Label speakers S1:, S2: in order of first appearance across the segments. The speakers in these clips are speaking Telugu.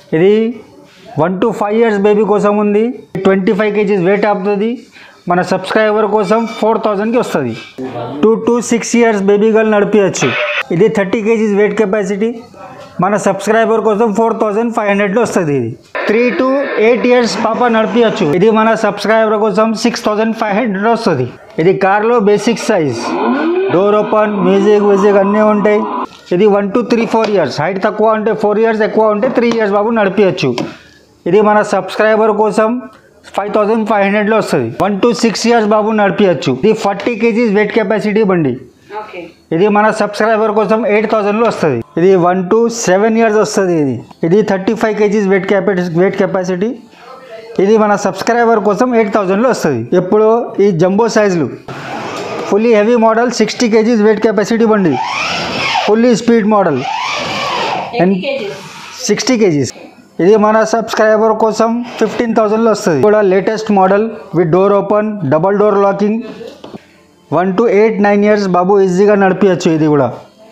S1: ఇది one to five years baby కోసం ఉంది ట్వంటీ ఫైవ్ కేజీస్ వెయిట్ ఆపుతుంది మన సబ్స్క్రైబర్ కోసం ఫోర్ థౌజండ్కి వస్తుంది two to six years baby girl నడిపించచ్చు ఇది థర్టీ కేజీస్ వెయిట్ కెపాసిటీ మన సబ్స్క్రైబర్ కోసం ఫోర్ థౌజండ్ ఫైవ్ హండ్రెడ్లో వస్తుంది ఇది త్రీ టు ఎయిట్ ఇయర్స్ పాప నడిపించచ్చు ఇది మన సబ్స్క్రైబర్ కోసం సిక్స్ థౌజండ్ ఫైవ్ హండ్రెడ్ వస్తుంది ఇది కార్లో basic size door open music music అన్నీ ఉంటాయి ఇది one to three four years height తక్కువ ఉంటే ఫోర్ ఇయర్స్ ఎక్కువ ఉంటే త్రీ ఇయర్స్ బాబు నడిపించచ్చు ఇది మన సబ్స్క్రైబర్ కోసం ఫైవ్ థౌజండ్ ఫైవ్ హండ్రెడ్లో వస్తుంది వన్ టు సిక్స్ ఇయర్స్ బాబు నడిపించచ్చు ఇది ఫార్టీ కేజీస్ వెయిట్ కెపాసిటీ బండి
S2: ఓకే
S1: ఇది మన సబ్స్క్రైబర్ కోసం ఎయిట్ థౌసండ్లో వస్తుంది ఇది వన్ టు సెవెన్ ఇయర్స్ వస్తుంది ఇది ఇది thirty five KGs weight capacity weight capacity ఇది మన సబ్స్క్రైబర్ కోసం ఎయిట్ థౌజండ్లో వస్తుంది ఇప్పుడు ఈ జంబో సైజులు fully heavy model sixty KGs weight capacity బండి ఫుల్లీ స్పీడ్ మోడల్
S2: ఎన్ని కేజీస్
S1: సిక్స్టీ కేజీస్ ఇది మన సబ్స్క్రైబర్ కోసం ఫిఫ్టీన్ థౌజండ్లో వస్తుంది కూడా latest model with door open double door locking one to eight nine years బాబు ఈజీగా నడిపించచ్చు ఇది కూడా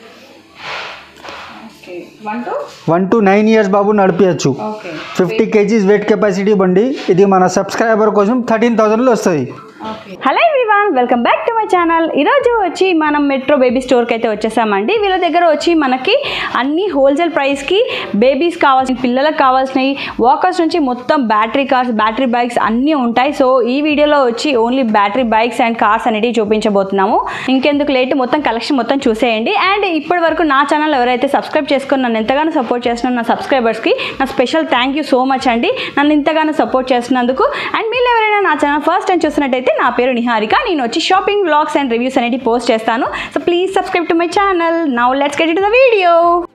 S2: okay one to
S1: one to nine years బాబు నడిపించచ్చు
S2: okay
S1: fifty KGs weight capacity బండి ఇది మన సబ్స్క్రైబర్ కోసం థర్టీన్ థౌజండ్లో వస్తుంది
S2: hello everyone welcome back to my channel ఈరోజు వచ్చి మనం మెట్రో బేబీ స్టోర్కి అయితే వచ్చేసామండి వీళ్ళ దగ్గర వచ్చి మనకి అన్ని హోల్సేల్ ప్రైస్కి బేబీస్ కావాల్సిన పిల్లలకు కావాల్సినవి వాకర్స్ నుంచి మొత్తం బ్యాటరీ కార్స్ బ్యాటరీ బైక్స్ అన్నీ ఉంటాయి సో ఈ వీడియోలో వచ్చి only battery bikes and cars అనేవి చూపించబోతున్నాము ఇంకెందుకు లేట్ మొత్తం కలెక్షన్ మొత్తం చూసేయండి అండ్ ఇప్పటి వరకు నా ఛానల్ ఎవరైతే సబ్స్క్రైబ్ చేసుకుని నన్ను ఎంతగానో సపోర్ట్ చేస్తున్న నా సబ్స్క్రైబర్స్కి నా special thank you so much అండి నన్ను ఇంతగానో సపోర్ట్ చేస్తున్నందుకు అండ్ మీరు ఎవరైనా నా ఛానల్ ఫస్ట్ టైం చూస్తున్నట్టయితే నా పేరు నిహారిక నేను వచ్చి షాపింగ్ బ్లాగ్స్ అండ్ రివ్యూస్ అనేవి పోస్ట్ చేస్తాను so please subscribe to my channel now let's get it the video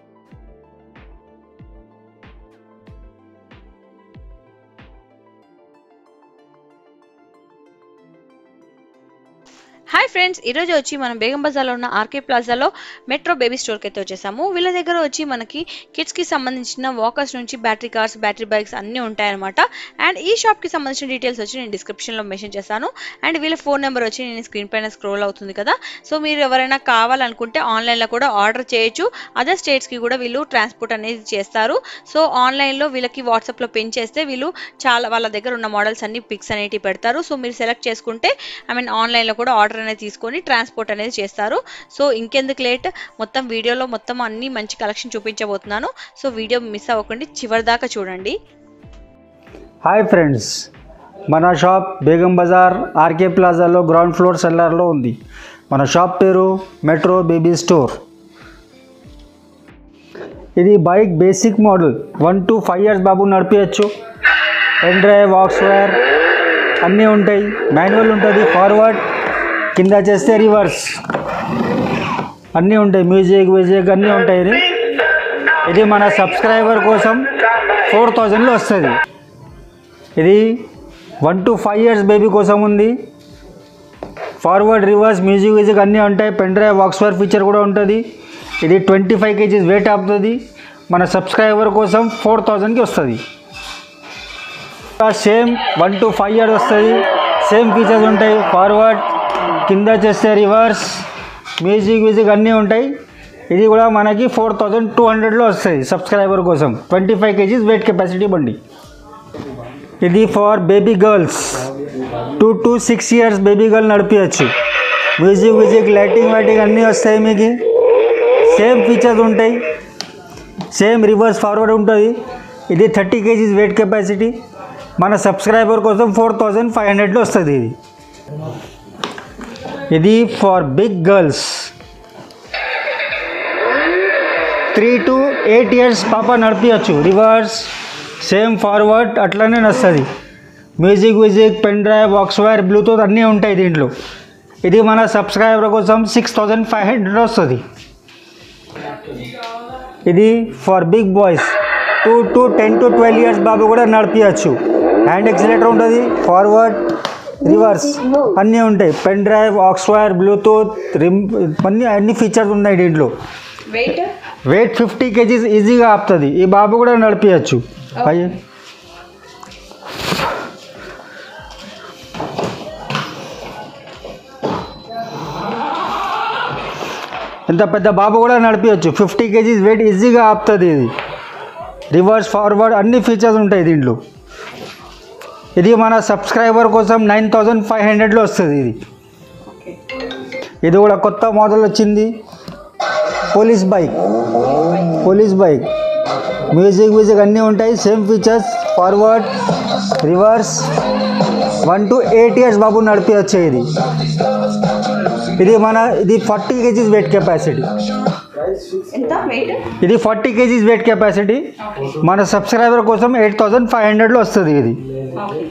S3: hi friends ఈరోజు వచ్చి మనం బేగం బజార్లో ఉన్న ఆర్కే ప్లాజాలో మెట్రో బేబీ స్టోర్కి అయితే వచ్చేసాము వీళ్ళ దగ్గర వచ్చి మనకి కిడ్స్కి సంబంధించిన వాకర్స్ నుంచి బ్యాటరీ కార్స్ బ్యాటరీ బైక్స్ అన్నీ ఉంటాయన్నమాట అండ్ ఈ షాప్కి సంబంధించిన డీటెయిల్స్ వచ్చి నేను డిస్క్రిప్షన్లో మెన్షన్ చేశాను అండ్ వీళ్ళ ఫోన్ నెంబర్ వచ్చి నేను స్క్రీన్ పైన స్క్రోల్ అవుతుంది కదా సో మీరు ఎవరైనా కావాలనుకుంటే ఆన్లైన్లో కూడా ఆర్డర్ చేయొచ్చు అదర్ స్టేట్స్కి కూడా వీళ్ళు ట్రాన్స్పోర్ట్ అనేది చేస్తారు సో ఆన్లైన్లో వీళ్ళకి వాట్సాప్లో పిన్ చేస్తే వీళ్ళు చాలా వాళ్ళ దగ్గర ఉన్న మోడల్స్ అన్ని పిక్స్ అనేవి పెడతారు సో మీరు సెలెక్ట్ చేసుకుంటే ఐ మీన్ ఆన్లైన్లో కూడా ఆర్డర్ అనేది తీసుకొని ట్రాన్స్పోర్ట్ అనేది చేస్తారు సో ఇంకెందుకు లేట్ మొత్తం వీడియోలో మొత్తం అన్ని మంచి కలెక్షన్ చూపించబోతున్నాను సో వీడియో మిస్ అవ్వకండి చివరి దాకా చూడండి
S1: హాయ్ ఫ్రెండ్స్ మన షాప్ బేగం బజార్ ఆర్కే ప్లాజాలో గ్రౌండ్ ఫ్లోర్ సెల్లార్లో ఉంది మన షాప్ పేరు మెట్రో బేబీ స్టోర్ ఇది bike basic model one to five years బాబు నడిపించచ్చు పెన్ డ్రైవ్ వాక్స్వేర్ అన్నీ ఉంటాయి మాన్యువల్ ఉంటుంది ఫార్వర్డ్ కింద చేస్తే రివర్స్ అన్నీ ఉంటాయి మ్యూజిక్ మ్యూజిక్ అన్నీ ఉంటాయి ఇది ఇది మన సబ్స్క్రైబర్ కోసం ఫోర్ థౌజండ్లో వస్తుంది ఇది one to five years baby కోసం ఉంది ఫార్వర్డ్ రివర్స్ మ్యూజిక్ మ్యూజిక్ అన్నీ ఉంటాయి పెన్ డ్రైవ్ వాక్స్వేర్ ఫీచర్ కూడా ఉంటుంది ఇది ట్వంటీ ఫైవ్ కేజీస్ వెయిట్ ఆపుతుంది మన సబ్స్క్రైబర్ కోసం ఫోర్ థౌజండ్కి వస్తుంది same one to five years వస్తుంది సేమ్ ఫీచర్స్ ఉంటాయి ఫార్వర్డ్ కింద చేస్తే రివర్స్ మ్యూజిక్ మ్యూజిక్ అన్నీ ఉంటాయి ఇది కూడా మనకి ఫోర్ థౌజండ్ టూ హండ్రెడ్లో వస్తుంది సబ్స్క్రైబర్ కోసం twenty five KGs weight capacity బండి ఇది for baby girls two to six years baby girl నడిపించచ్చు మ్యూజిక్ మ్యూజిక్ లైటింగ్ వైటింగ్ అన్నీ వస్తాయి మీకు సేమ్ ఫీచర్స్ ఉంటాయి సేమ్ రివర్స్ ఫార్వర్డ్ ఉంటుంది ఇది థర్టీ కేజీస్ వెయిట్ కెపాసిటీ మన సబ్స్క్రైబర్ కోసం ఫోర్ థౌజండ్ ఫైవ్ హండ్రెడ్లో వస్తుంది ఇది ఇది for big girls three to eight years పాప నడిపించచ్చు రివర్స్ సేమ్ ఫార్వర్డ్ అట్లనే వస్తుంది music music pen drive aux wire Bluetooth అన్నీ ఉంటాయి దీంట్లో ఇది మన సబ్స్క్రైబర్ కోసం సిక్స్ థౌజండ్ ఫైవ్ హండ్రెడ్ వస్తుంది ఇది for big boys two to ten to twelve years బాబు కూడా నడిపించచ్చు హ్యాండ్ ఎక్సిలేటర్ ఉంటుంది ఫార్వర్డ్ రివర్స్ అన్నీ ఉంటాయి pen drive aux wire Bluetooth rim అన్ని అన్ని ఫీచర్స్ ఉన్నాయి దీంట్లో
S2: వెయిట్
S1: వెయిట్ ఫిఫ్టీ కేజీస్ ఈజీగా ఆపుతుంది ఈ బాబు కూడా నడిపించచ్చు అయ్యి ఇంత పెద్ద బాబు కూడా నడిపించచ్చు ఫిఫ్టీ కేజీస్ వెయిట్ ఈజీగా ఆపుతుంది ఇది రివర్స్ ఫార్వర్డ్ అన్ని ఫీచర్స్ ఉంటాయి దీంట్లో ఇది మన సబ్స్క్రైబర్ కోసం నైన్ థౌజండ్ ఫైవ్ హండ్రెడ్లో వస్తుంది ఇది
S2: ఓకే
S1: ఇది కూడా కొత్త మోడల్ వచ్చింది police bike police bike music music అన్నీ ఉంటాయి same features forward reverse one to eight years బాబు నడిపించచ్చు ఇది ఇది మన ఇది ఫార్టీ కేజీస్ వెయిట్ కెపాసిటీ
S2: ఎంత వెయిట్
S1: ఇది ఫార్టీ కేజీస్ వెయిట్ కెపాసిటీ మన సబ్స్క్రైబర్ కోసం ఎయిట్ థౌజండ్ ఫైవ్ హండ్రెడ్లో వస్తుంది ఇది
S2: ఓకే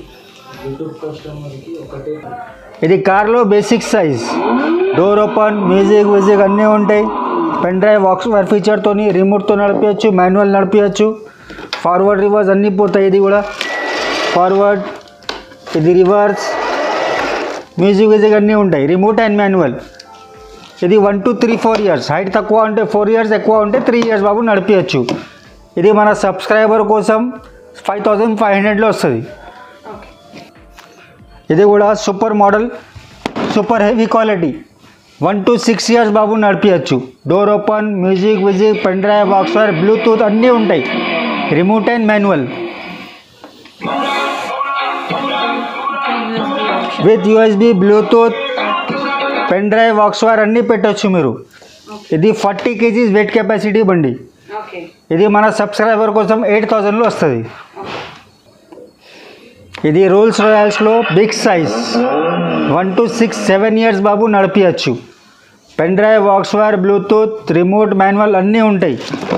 S1: ఇది కార్లో basic size door open music music అన్నీ ఉంటాయి పెన్ డ్రైవ్ వాక్స్ వైర్ ఫీచర్తో రిమోట్తో నడిపించచ్చు మాన్యువల్ నడిపించచ్చు ఫార్వర్డ్ రివర్స్ అన్నీ పోతాయి ఇది కూడా ఫార్వర్డ్ ఇది రివర్స్ మ్యూజిక్ మ్యూజిక్ అన్నీ ఉంటాయి రిమోట్ అండ్ మాన్యువల్ ఇది one to three four years height తక్కువ ఉంటే ఫోర్ ఇయర్స్ ఎక్కువ ఉంటే త్రీ ఇయర్స్ బాబు నడిపించచ్చు ఇది మన సబ్స్క్రైబర్ కోసం ఫైవ్ థౌజండ్ ఫైవ్ హండ్రెడ్లో వస్తుంది
S2: ఓకే
S1: ఇది కూడా super model super heavy quality one to six years బాబు నడిపించచ్చు door open music music pen drive aux wire Bluetooth అన్నీ ఉంటాయి remote and manual with USB Bluetooth pen drive aux wire అన్నీ పెట్టచ్చు మీరు ఇది ఫార్టీ కేజీస్ వెయిట్ కెపాసిటీ బండి
S2: ఓకే
S1: ఇది మన సబ్స్క్రైబర్ కోసం ఎయిట్ థౌజండ్లో వస్తుంది ఇది రోల్స్ రాయల్స్లో big size one to six seven years బాబు నడిపించచ్చు pen drive aux wire Bluetooth remote manual అన్నీ ఉంటాయి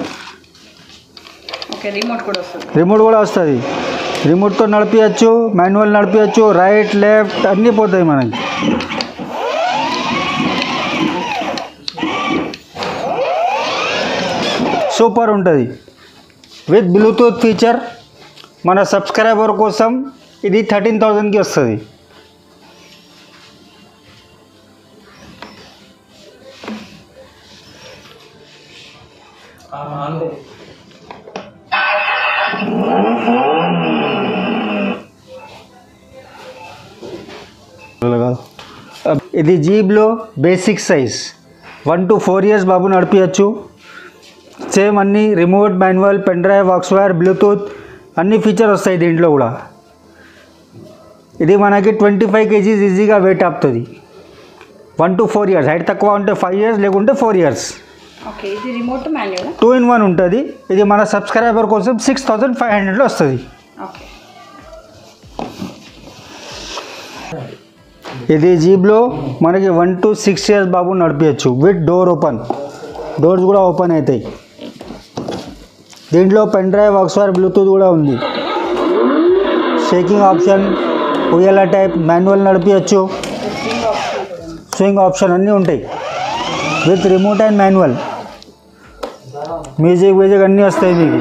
S2: ఓకే రిమోట్ కూడా వస్తుంది
S1: రిమోట్ కూడా వస్తుంది రిమోట్తో నడిపించచ్చు మాన్యువల్ నడిపించచ్చు రైట్ లెఫ్ట్ అన్నీ పోతాయి మనకి సూపర్ ఉంటుంది విత్ బ్లూటూత్ ఫీచర్ మన సబ్స్క్రైబర్ కోసం ఇది థర్టీన్ థౌజండ్కి వస్తుంది ఇది జీబ్లో basic size one to four years బాబు నడిపించచ్చు సేమ్ అన్ని remote manual pen drive aux wire Bluetooth అన్ని ఫీచర్ వస్తాయి దీంట్లో కూడా ఇది మనకి ట్వంటీ ఫైవ్ కేజీస్ ఈజీగా వెయిట్ ఆపుతుంది one to four years height తక్కువ ఉంటే ఫైవ్ ఇయర్స్ లేకుంటే ఫోర్ ఇయర్స్
S2: ఓకే ఇది remote manual
S1: two in one ఉంటుంది ఇది మన సబ్స్క్రైబర్ కోసం సిక్స్ థౌజండ్ ఫైవ్ హండ్రెడ్లో వస్తుంది
S2: ఓకే
S1: ఇది జీబ్లో మనకి వన్ టు సిక్స్ ఇయర్స్ బాబు నడిపించచ్చు విత్ డోర్ ఓపెన్ డోర్స్ కూడా ఓపెన్ అవుతాయి దీంట్లో పెన్ డ్రైవ్ ఆక్స్వైర్ బ్లూటూత్ కూడా ఉంది షేకింగ్ ఆప్షన్ ఉయ్యాల టైప్ మాన్యువల్ నడిపించచ్చు స్వింగ్ ఆప్షన్ అన్నీ ఉంటాయి with remote and manual music music అన్నీ వస్తాయి మీకు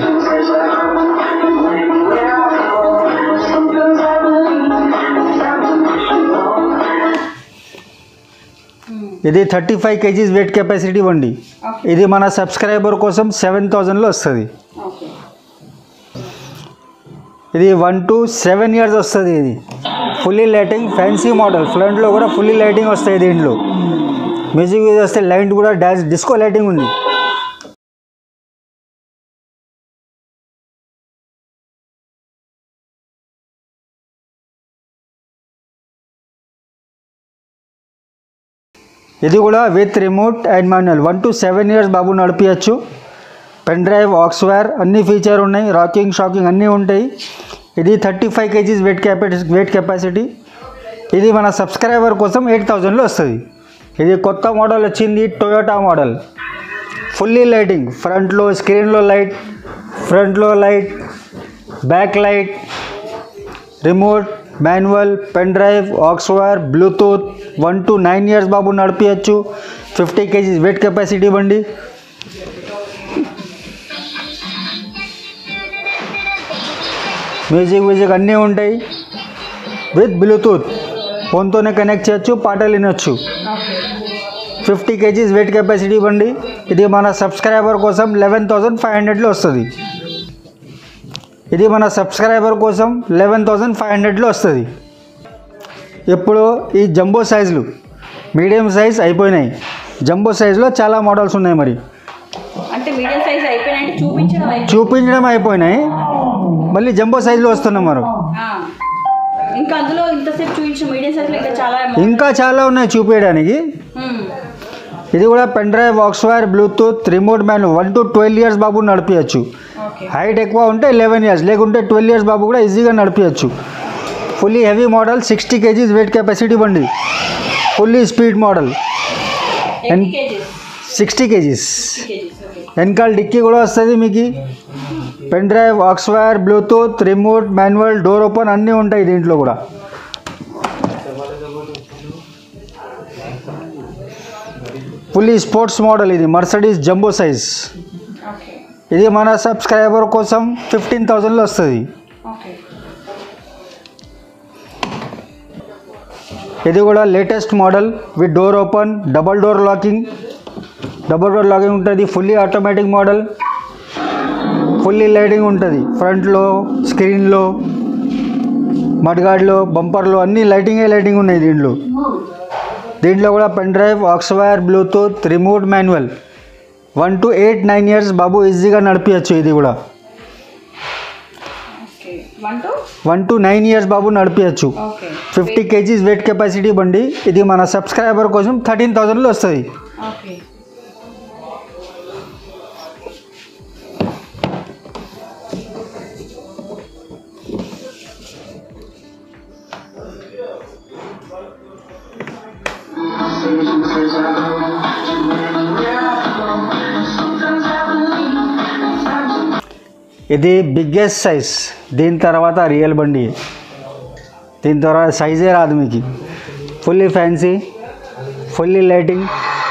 S1: ఇది thirty five KGs weight capacity బండి
S2: ఓకే
S1: ఇది మన సబ్స్క్రైబర్ కోసం సెవెన్ థౌజండ్లో వస్తుంది
S2: ఓకే
S1: ఇది వన్ టు సెవెన్ ఇయర్స్ వస్తుంది ఇది ఫుల్లీ లైటింగ్ ఫ్యాన్సీ మోడల్ ఫ్రంట్లో కూడా ఫుల్లీ లైటింగ్ వస్తాయి దీంట్లో మ్యూజిక్ యూజ్ వస్తే లైట్ కూడా డాన్స్ డిస్కో లైటింగ్ ఉంది ఇది కూడా with remote and manual one to seven years బాబు నడిపించచ్చు పెన్ డ్రైవ్ ఆక్స్వేర్ అన్ని ఫీచర్ ఉన్నాయి రాకింగ్ షాకింగ్ అన్నీ ఉంటాయి ఇది thirty five KGs weight capacity weight capacity ఇది మన సబ్స్క్రైబర్ కోసం ఎయిట్ థౌజండ్లో వస్తుంది ఇది కొత్త మోడల్ వచ్చింది టొయోటా మోడల్ ఫుల్లీ లైటింగ్ ఫ్రంట్లో స్క్రీన్లో లైట్ ఫ్రంట్లో light back light remote manual pen drive aux wire Bluetooth one to nine years బాబు నడిపించచ్చు ఫిఫ్టీ కేజీస్ వెయిట్ కెపాసిటీ బండి మ్యూజిక్ మ్యూజిక్ అన్నీ ఉంటాయి విత్ బ్లూటూత్ ఫోన్తోనే కనెక్ట్ చేయొచ్చు పాటలు వినొచ్చు ఫిఫ్టీ కేజీస్ వెయిట్ కెపాసిటీ బండి ఇది మన సబ్స్క్రైబర్ కోసం లెవెన్ థౌజండ్ ఫైవ్ హండ్రెడ్లో వస్తుంది ఇది మన సబ్స్క్రైబర్ కోసం లెవెన్ థౌజండ్ ఫైవ్ హండ్రెడ్లో వస్తుంది ఇప్పుడు ఈ జంబో సైజులు మీడియం సైజ్ అయిపోయినాయి జంబో సైజులో చాలా మోడల్స్ ఉన్నాయి మరి
S2: అంటే మీడియం సైజ్ అయిపోయినాయి అంటే చూపించడం అయిపోయింది.
S1: చూపించడం అయిపోయినాయి మళ్ళీ జంబో సైజులో వస్తున్నాం మనం
S2: ఆ. ఇంకా అందులో ఇంతసేపు చూపించిన మీడియం సైజ్లో ఇంకా చాలా
S1: ఇంకా చాలా ఉన్నాయి చూపించడానికి
S2: మ్మ్.
S1: ఇది కూడా pen drive aux wire Bluetooth remote man one to twelve years బాబు నడిపించచ్చు
S2: ఓకే
S1: హైట్ ఎక్కువ ఉంటే లెవెన్ ఇయర్స్ లేకుంటే ట్వెల్వ్ ఇయర్స్ బాబు కూడా ఈజీగా నడిపించచ్చు fully heavy model sixty KGs weight capacity బండి ఫుల్లీ స్పీడ్ మోడల్
S2: ఎన్ని KGs
S1: sixty KGs
S2: KGs okay
S1: వెనకాల డిక్కీ కూడా వస్తుంది మీకు pen drive aux wire Bluetooth remote manual door open అన్నీ ఉంటాయి దీంట్లో కూడా ఫుల్లీ స్పోర్ట్స్ మోడల్ ఇది మర్సడీస్ జంబో సైజ్
S2: ఓకే
S1: ఇది మన సబ్స్క్రైబర్ కోసం ఫిఫ్టీన్ థౌజండ్లో వస్తుంది
S2: ఓకే
S1: ఇది కూడా latest model with door open double door locking double door locking ఉంటుంది fully automatic model fully lighting ఉంటుంది ఫ్రంట్లో స్క్రీన్లో మడ్గాడ్లో బంపర్లో అన్ని లైటింగే లైటింగ్ ఉన్నాయి దీంట్లో దీంట్లో కూడా pen drive aux wire Bluetooth remote manual one to eight nine years బాబు ఈజీగా నడిపించచ్చు ఇది కూడా
S2: okay one to
S1: one to nine years బాబు నడిపించచ్చు
S2: okay
S1: fifty KGs weight capacity బండి ఇది మన సబ్స్క్రైబర్ కోసం థర్టీన్ థౌజండ్లో వస్తుంది
S2: ఓకే
S1: ఇది బిగ్గెస్ట్ సైజ్ దీని తర్వాత రియల్ బండి దీని తర్వాత సైజే రాదు మీకు ఫుల్లీ ఫ్యాన్సీ ఫుల్లీ లైటింగ్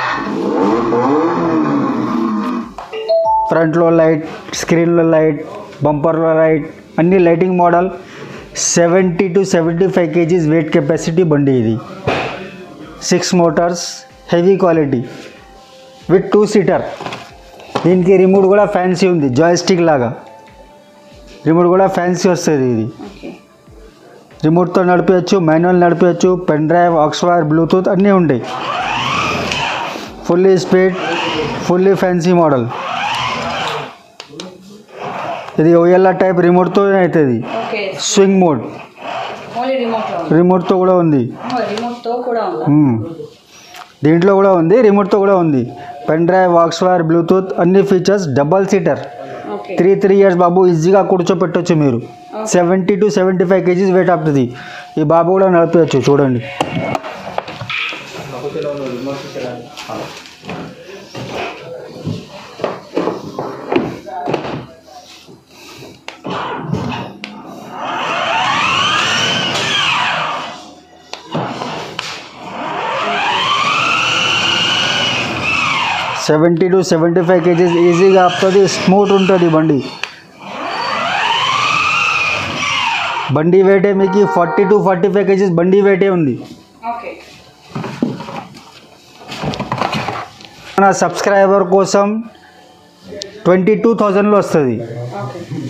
S1: ఫ్రంట్లో లైట్ స్క్రీన్లో లైట్ బంపర్లో లైట్ అన్ని lighting model seventy to seventy five KGs weight capacity బండి ఇది six motors heavy quality with two seater దీనికి రిమోట్ కూడా ఫ్యాన్సీ ఉంది జాయిస్టిక్ లాగా రిమోట్ కూడా ఫ్యాన్సీ వస్తుంది ఇది
S2: ఓకే
S1: రిమోట్తో నడిపించచ్చు మాన్యువల్ నడిపించచ్చు పెన్ డ్రైవ్ ఆక్స్వైర్ బ్లూటూత్ అన్నీ ఉంటాయి fully speed fully fancy model ఇది ఓఎల్ఆర్ టైప్ రిమోట్తో అవుతుంది
S2: ఓకే
S1: స్వింగ్ మోడ్
S2: ఓన్లీ రిమోట్లో ఉంది
S1: రిమోట్తో కూడా ఉంది
S2: రిమోట్తో కూడా ఉందా
S1: మ్మ్. దీంట్లో కూడా ఉంది రిమోట్తో కూడా ఉంది పెన్ డ్రైవ్ ఆక్స్వైర్ బ్లూటూత్ అన్ని features double seater
S2: okay
S1: three three years బాబు ఈజీగా కూర్చోపెట్టొచ్చు మీరు seventy to seventy five KGs weight అవుతుంది ఈ బాబు కూడా నడిపేయచ్చు చూడండి seventy to seventy five KGs ఈజీగా ఆపుతుంది స్మూత్ ఉంటుంది బండి బండి వెయిటే మీకు forty to forty five KGs బండి వెయిటే ఉంది
S2: ఓకే
S1: మన సబ్స్క్రైబర్ కోసం ట్వంటీ టూ థౌజండ్లో వస్తుంది
S2: ఓకే